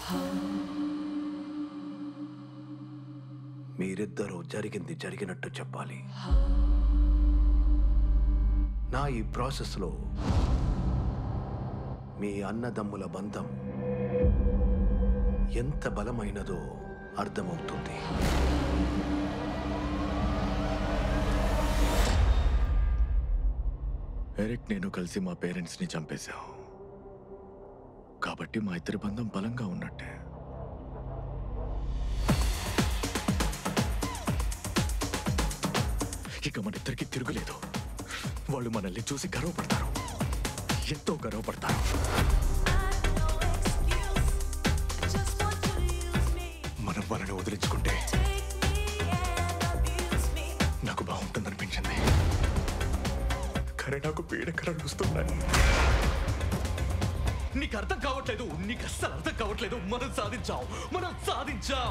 మీరిద్దరూ జరిగింది జరిగినట్టు చెప్పాలి నా ఈ ప్రాసెస్లో మీ అన్నదమ్ముల బంధం ఎంత బలమైనదో అర్థమవుతుంది ఎరిక్ నేను కలిసి మా పేరెంట్స్ని చంపేశాం కాబట్టి మా ఇద్దరి బంధం బలంగా ఉన్నట్టే ఇక మన ఇద్దరికి తిరుగులేదు వాళ్ళు మనల్ని చూసి గర్వపడతారు ఎంతో గర్వపడతారు మనం వాళ్ళని వదిలించుకుంటే నాకు బాగుంటుందనిపించింది కానీ నాకు పీడకరాలు వస్తున్నాయి నీకు అర్థం కావట్లేదు నీకు అస్సలు అర్థం కావట్లేదు మనం సాధించాం మనం సాధించాం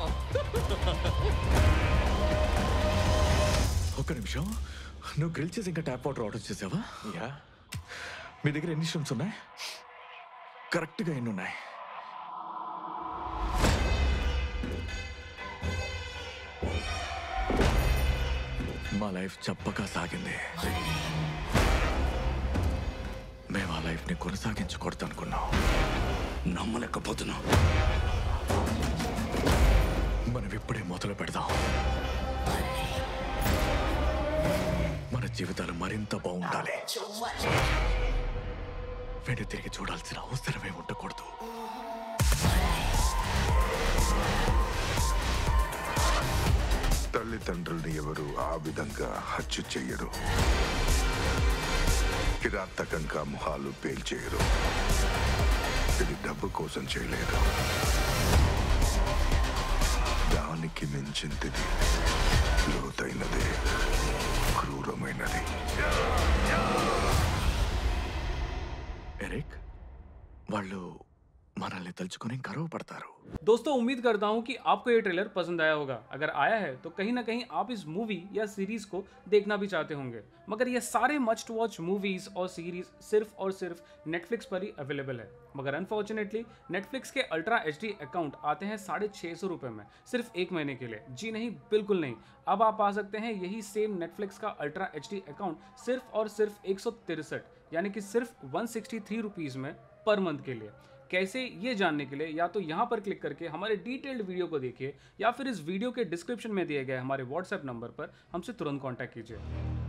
ఒక్క నిమిషం నువ్వు గ్రిల్ చేసి ఇంకా ట్యాప్ వాటర్ ఆర్డర్ చేసావా యా మీ దగ్గర ఎన్ని స్ట్రీమ్స్ ఉన్నాయి కరెక్ట్గా ఎన్ని ఉన్నాయి మా లైఫ్ చప్పగా సాగింది మేము ఆ లైఫ్ ని కొనసాగించకూడదు అనుకున్నాం నమ్మలేకపోతున్నా మనం ఇప్పుడే మొదలు పెడదాం మన జీవితాలు మరింత బాగుండాలి వెను తిరిగి చూడాల్సిన అవసరమే ఉండకూడదు తల్లిదండ్రుల్ని ఎవరు ఆ విధంగా హత్య చెయ్యరు కిరాతకంగా మొహాలు పేల్చేయరు ఇది డబ్బు కోసం చేయలేదు దానికి మించింది లోతైనది క్రూరమైనది ఎరిక్ వాళ్ళు మనల్ని తలుచుకొని గర్వపడతారు दोस्तों उम्मीद करता हूँ कि आपको ये ट्रेलर पसंद आया होगा अगर आया है तो कहीं ना कहीं आप इस मूवी या सीरीज को देखना भी चाहते होंगे मगर ये सारे मस्ट वॉच मूवीज और सीरीज सिर्फ और सिर्फ नेटफ्लिक्स पर ही अवेलेबल है मगर अनफॉर्चुनेटली नेटफ्लिक्स के अल्ट्रा एच अकाउंट आते हैं साढ़े छः सौ रुपये में सिर्फ एक महीने के लिए जी नहीं बिल्कुल नहीं अब आप आ सकते हैं यही सेम नेटफ्लिक्स का अल्ट्रा एच अकाउंट सिर्फ और सिर्फ एक यानी कि सिर्फ वन सिक्सटी थ्री रुपीज़ में पर मंथ के लिए कैसे ये जानने के लिए या तो यहाँ पर क्लिक करके हमारे डिटेल्ड वीडियो को देखिए या फिर इस वीडियो के डिस्क्रिप्शन में दिए गए हमारे व्हाट्सएप नंबर पर हमसे तुरंत कांटेक्ट कीजिए